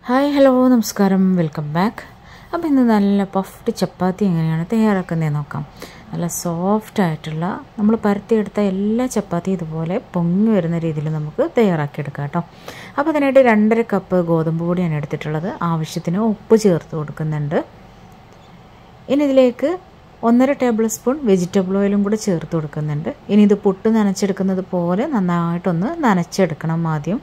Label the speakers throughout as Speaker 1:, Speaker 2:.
Speaker 1: hi hello നമസ്കാരം welcome back അപ്പോൾ ഇന്ന് നല്ല പഫ്ഡ് ചപ്പാത്തി എങ്ങനെയാണ് തയ്യാറാക്കുന്നതെന്ന് നോക്കാം നല്ല സോഫ്റ്റ് ആയിട്ടുള്ള നമ്മൾ പരത്തിയെടുത്ത എല്ലാ ചപ്പാത്തി ഇതുപോലെ പൊങ്ങി വരുന്ന രീതിയിൽ നമുക്ക് തയ്യാറാക്കിയെടുക്കാം കേട്ടോ അപ്പോൾ അതിനായിട്ട് രണ്ടര കപ്പ് ഗോതമ്പ് പൊടിയാണ് എടുത്തിട്ടുള്ളത് ആവശ്യത്തിന് ഉപ്പ് ചേർത്ത് കൊടുക്കുന്നുണ്ട് ഇനി ഇതിലേക്ക് ഒന്നര ടേബിൾ സ്പൂൺ വെജിറ്റബിൾ ഓയിലും കൂടെ ചേർത്ത് കൊടുക്കുന്നുണ്ട് ഇനി ഇത് പുട്ട് നനച്ചെടുക്കുന്നത് പോലെ നന്നായിട്ടൊന്ന് നനച്ചെടുക്കണം ആദ്യം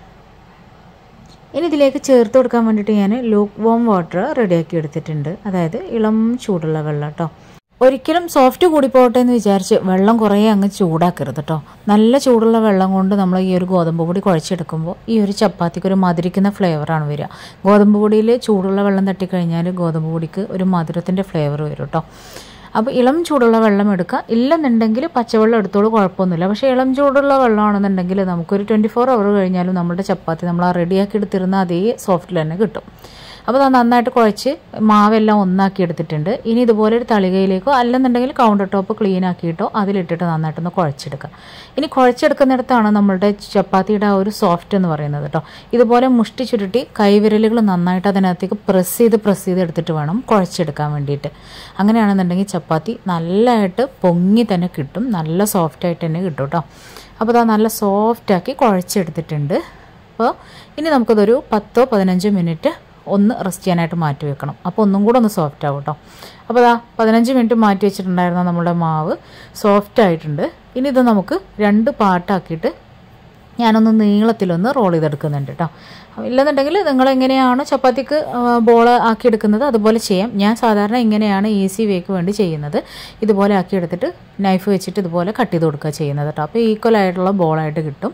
Speaker 1: ഇനി ഇതിലേക്ക് ചേർത്ത് കൊടുക്കാൻ വേണ്ടിയിട്ട് ഞാൻ ലൂക്ക് വോം വാട്ടർ റെഡിയാക്കി എടുത്തിട്ടുണ്ട് അതായത് ഇളം ചൂടുള്ള വെള്ളം കേട്ടോ ഒരിക്കലും സോഫ്റ്റ് കൂടി പോകട്ടെ എന്ന് വിചാരിച്ച് വെള്ളം കുറേ അങ്ങ് ചൂടാക്കരുത് കേട്ടോ നല്ല ചൂടുള്ള വെള്ളം കൊണ്ട് നമ്മൾ ഈ ഒരു ഗോതമ്പ് പൊടി കുഴച്ചെടുക്കുമ്പോൾ ഈ ഒരു ചപ്പാത്തിക്ക് ഒരു മധുരിക്കുന്ന ഫ്ലേവറാണ് വരിക ഗോതമ്പ് പൊടിയിൽ ചൂടുള്ള വെള്ളം തട്ടിക്കഴിഞ്ഞാൽ ഗോതമ്പ് പൊടിക്ക് ഒരു മധുരത്തിൻ്റെ ഫ്ലേവർ വരും കേട്ടോ അപ്പോൾ ഇളം ചൂടുള്ള വെള്ളം എടുക്കുക ഇല്ലെന്നുണ്ടെങ്കിൽ പച്ചവെള്ളം എടുത്തോളൂ കുഴപ്പമൊന്നുമില്ല പക്ഷേ ഇളം ചൂടുള്ള വെള്ളമാണെന്നുണ്ടെങ്കിൽ നമുക്കൊരു ട്വൻറ്റി ഫോർ അവർ കഴിഞ്ഞാലും നമ്മുടെ ചപ്പാത്തി നമ്മൾ ആ റെഡിയാക്കി എടുത്തിരുന്ന അതേ സോഫ്റ്റിൽ തന്നെ കിട്ടും അപ്പോൾ അത് നന്നായിട്ട് കുഴച്ച് മാവെല്ലാം ഒന്നാക്കി എടുത്തിട്ടുണ്ട് ഇനി ഇതുപോലെ ഒരു തളികയിലേക്കോ അല്ലെന്നുണ്ടെങ്കിൽ കൗണ്ടർ ടോപ്പ് ക്ലീൻ ആക്കിയിട്ടോ അതിലിട്ടിട്ട് നന്നായിട്ടൊന്ന് കുഴച്ചെടുക്കുക ഇനി കുഴച്ചെടുക്കുന്നിടത്താണ് നമ്മളുടെ ചപ്പാത്തിയുടെ ആ ഒരു സോഫ്റ്റ് എന്ന് പറയുന്നത് കേട്ടോ ഇതുപോലെ മുഷ്ടി ചുരുട്ടി കൈവിരലുകൾ നന്നായിട്ട് അതിനകത്തേക്ക് പ്രസ് ചെയ്ത് പ്രസ് ചെയ്ത് എടുത്തിട്ട് വേണം കുഴച്ചെടുക്കാൻ വേണ്ടിയിട്ട് അങ്ങനെയാണെന്നുണ്ടെങ്കിൽ ചപ്പാത്തി നല്ലതായിട്ട് പൊങ്ങി തന്നെ കിട്ടും നല്ല സോഫ്റ്റായിട്ട് തന്നെ കിട്ടും കേട്ടോ അപ്പോൾ അത് നല്ല സോഫ്റ്റാക്കി കുഴച്ചെടുത്തിട്ടുണ്ട് അപ്പോൾ ഇനി നമുക്കതൊരു പത്തോ പതിനഞ്ചോ മിനിറ്റ് ഒന്ന് റെസ്റ്റ് ചെയ്യാനായിട്ട് മാറ്റി വെക്കണം അപ്പോൾ ഒന്നും കൂടെ ഒന്ന് സോഫ്റ്റ് ആവും കേട്ടോ അപ്പോൾ അതാ പതിനഞ്ച് മിനിറ്റ് മാറ്റി വെച്ചിട്ടുണ്ടായിരുന്ന നമ്മുടെ മാവ് സോഫ്റ്റ് ആയിട്ടുണ്ട് ഇനി ഇത് നമുക്ക് രണ്ട് പാട്ടാക്കിയിട്ട് ഞാനൊന്ന് നീളത്തിലൊന്ന് റോൾ ചെയ്തെടുക്കുന്നുണ്ട് കേട്ടോ ഇല്ലെന്നുണ്ടെങ്കിൽ നിങ്ങൾ എങ്ങനെയാണ് ചപ്പാത്തിക്ക് ബോൾ ആക്കിയെടുക്കുന്നത് അതുപോലെ ചെയ്യാം ഞാൻ സാധാരണ ഇങ്ങനെയാണ് ഈസി വേക്ക് വേണ്ടി ചെയ്യുന്നത് ഇതുപോലെ ആക്കിയെടുത്തിട്ട് നൈഫ് വെച്ചിട്ട് ഇതുപോലെ കട്ട് ചെയ്ത് കൊടുക്കുക ചെയ്യുന്നത് കേട്ടോ അപ്പോൾ ഈക്വൽ ആയിട്ടുള്ള ബോളായിട്ട് കിട്ടും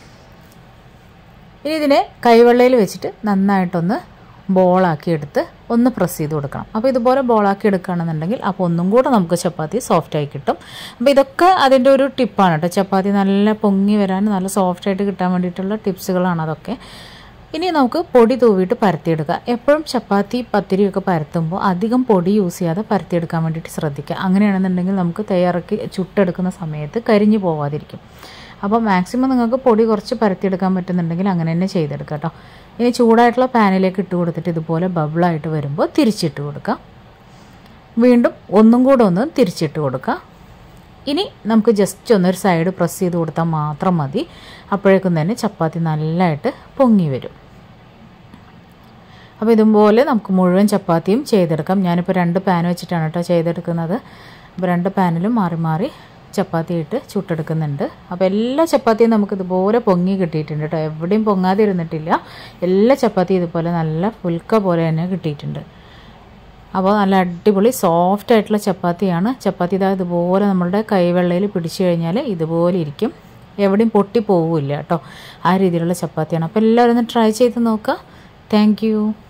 Speaker 1: ഇനി ഇതിനെ കൈവെള്ളയിൽ വെച്ചിട്ട് നന്നായിട്ടൊന്ന് ബോളാക്കി എടുത്ത് ഒന്ന് പ്രസ് ചെയ്ത് കൊടുക്കണം അപ്പോൾ ഇതുപോലെ ബോളാക്കി എടുക്കുകയാണെന്നുണ്ടെങ്കിൽ അപ്പോൾ ഒന്നും കൂടെ നമുക്ക് ചപ്പാത്തി സോഫ്റ്റായി കിട്ടും അപ്പോൾ ഇതൊക്കെ അതിൻ്റെ ഒരു ടിപ്പാണ് കേട്ടോ ചപ്പാത്തി നല്ല പൊങ്ങി വരാൻ നല്ല സോഫ്റ്റായിട്ട് കിട്ടാൻ വേണ്ടിയിട്ടുള്ള ടിപ്സുകളാണ് അതൊക്കെ ഇനി നമുക്ക് പൊടി തൂവിയിട്ട് പരത്തിയെടുക്കുക എപ്പോഴും ചപ്പാത്തി പത്തിരിയൊക്കെ പരത്തുമ്പോൾ അധികം പൊടി യൂസ് ചെയ്യാതെ പരത്തിയെടുക്കാൻ വേണ്ടിയിട്ട് ശ്രദ്ധിക്കുക അങ്ങനെയാണെന്നുണ്ടെങ്കിൽ നമുക്ക് തയ്യാറാക്കി ചുട്ടെടുക്കുന്ന സമയത്ത് കരിഞ്ഞു പോവാതിരിക്കും അപ്പോൾ മാക്സിമം നിങ്ങൾക്ക് പൊടി കുറച്ച് പരത്തിയെടുക്കാൻ പറ്റുന്നുണ്ടെങ്കിൽ അങ്ങനെ തന്നെ ചെയ്തെടുക്കുക കേട്ടോ ഇനി ചൂടായിട്ടുള്ള പാനിലേക്ക് ഇട്ട് കൊടുത്തിട്ട് ഇതുപോലെ ബബിളായിട്ട് വരുമ്പോൾ തിരിച്ചിട്ട് കൊടുക്കുക വീണ്ടും ഒന്നും കൂടെ ഒന്ന് തിരിച്ചിട്ട് കൊടുക്കുക ഇനി നമുക്ക് ജസ്റ്റ് ഒന്നൊരു സൈഡ് പ്രസ് ചെയ്ത് കൊടുത്താൽ മാത്രം മതി അപ്പോഴേക്കും തന്നെ ചപ്പാത്തി നല്ലതായിട്ട് പൊങ്ങി വരും അപ്പോൾ ഇതുപോലെ നമുക്ക് മുഴുവൻ ചപ്പാത്തിയും ചെയ്തെടുക്കാം ഞാനിപ്പോൾ രണ്ട് പാൻ വെച്ചിട്ടാണ് കേട്ടോ ചെയ്തെടുക്കുന്നത് അപ്പോൾ രണ്ട് പാനിലും മാറി മാറി ചപ്പാത്തി ഇട്ട് ചുട്ടെടുക്കുന്നുണ്ട് അപ്പോൾ എല്ലാ ചപ്പാത്തിയും നമുക്ക് ഇതുപോലെ പൊങ്ങി കിട്ടിയിട്ടുണ്ട് കേട്ടോ എവിടെയും പൊങ്ങാതെ ഇരുന്നിട്ടില്ല എല്ലാ ചപ്പാത്തിയും ഇതുപോലെ നല്ല ഫുൽക്ക പോലെ തന്നെ കിട്ടിയിട്ടുണ്ട് അപ്പോൾ നല്ല അടിപൊളി സോഫ്റ്റ് ആയിട്ടുള്ള ചപ്പാത്തിയാണ് ചപ്പാത്തി ഇതാ ഇതുപോലെ നമ്മളുടെ കൈവെള്ളയിൽ പിടിച്ചു കഴിഞ്ഞാൽ ഇതുപോലെ ഇരിക്കും എവിടെയും പൊട്ടി പോവില്ല കേട്ടോ ആ രീതിയിലുള്ള ചപ്പാത്തിയാണ് അപ്പോൾ എല്ലാവരും ഒന്ന് ട്രൈ ചെയ്ത് നോക്കുക താങ്ക്